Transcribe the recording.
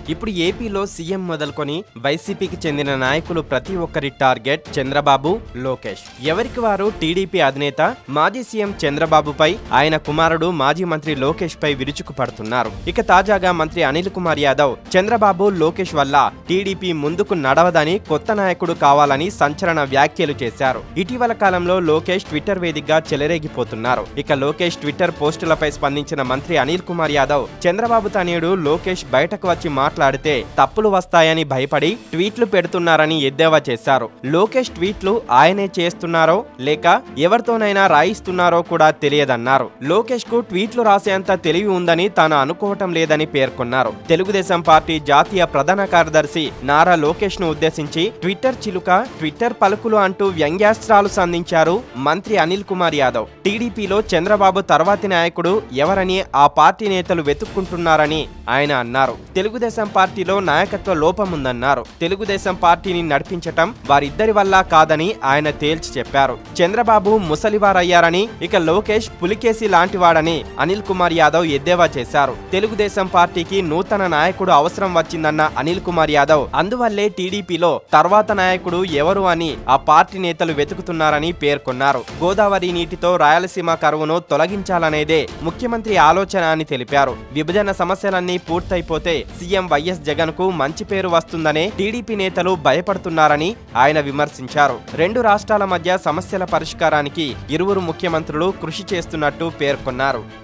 ఇప్పుడు ఏపీలో సీఎం మొదలుకొని వైసీపీకి చెందిన నాయకులు ప్రతి ఒక్కరి టార్గెట్ చంద్రబాబు లోకేష్ ఎవరికి వారు టీడీపీ అధినేత మాజీ సీఎం చంద్రబాబుపై ఆయన కుమారుడు మాజీ మంత్రి లోకేష్ పై విరుచుకుపడుతున్నారు ఇక తాజాగా మంత్రి అనిల్ కుమార్ యాదవ్ చంద్రబాబు లోకేష్ వల్ల టీడీపీ ముందుకు నడవదని కొత్త నాయకుడు కావాలని సంచలన వ్యాఖ్యలు చేశారు ఇటీవల కాలంలో లోకేష్ ట్విట్టర్ వేదికగా చెలరేగిపోతున్నారు ఇక లోకేష్ ట్విట్టర్ పోస్టులపై స్పందించిన మంత్రి అనిల్ కుమార్ యాదవ్ చంద్రబాబు తనయుడు లోకేష్ బయటకు వచ్చి మాట్లాడితే తప్పులు వస్తాయని భయపడి ట్వీట్లు పెడుతున్నారని ఎద్దేవా చేశారు లోకేష్ ట్వీట్లు ఆయనే చేస్తున్నారో లేక ఎవరితోనైనా రాయిస్తున్నారో కూడా తెలియదన్నారు లోకేష్ కు ట్వీట్లు రాసేంత తెలివి ఉందని తాను అనుకోవటం లేదని పేర్కొన్నారు తెలుగుదేశం పార్టీ జాతీయ ప్రధాన కార్యదర్శి నారా లోకేష్ ను ఉద్దేశించి ట్విట్టర్ చిలుక ట్విట్టర్ పలుకులు అంటూ వ్యంగ్యాస్త్రాలు సంధించారు మంత్రి అనిల్ కుమార్ యాదవ్ టీడీపీలో చంద్రబాబు తర్వాతి నాయకుడు ఎవరని ఆ పార్టీ నేతలు వెతుక్కుంటున్నారని ఆయన అన్నారు తెలుగుదేశం పార్టీలో నాయకత్వ లోపం ఉందన్నారు తెలుగుదేశం పార్టీని నడిపించటం వారిద్దరి వల్ల కాదని ఆయన తేల్చి చెప్పారు చంద్రబాబు ముసలివారయ్యారని ఇక లోకేష్ పులికేసి లాంటివాడని అనిల్ కుమార్ యాదవ్ ఎద్దేవా చేశారు తెలుగుదేశం పార్టీకి నూతన నాయకుడు అవసరం వచ్చిందన్న అనిల్ కుమార్ యాదవ్ అందువల్లే టీడీపీలో తర్వాత నాయకుడు ఎవరు అని ఆ పార్టీ నేతలు వెతుకుతున్నారని పేర్కొన్నారు గోదావరి నీటితో రాయలసీమ కరువును తొలగించాలనేదే ముఖ్యమంత్రి ఆలోచన అని తెలిపారు విభజన సమస్యలన్నీ పూర్తయిపోతే సీఎం వైఎస్ జగన్ కు మంచి పేరు వస్తుందనే టీడీపీ నేతలు భయపడుతున్నారని ఆయన విమర్శించారు రెండు రాష్ట్రాల మధ్య సమస్యల పరిష్కారానికి ఇరువురు ముఖ్యమంత్రులు కృషి చేస్తున్నట్టు పేర్కొన్నారు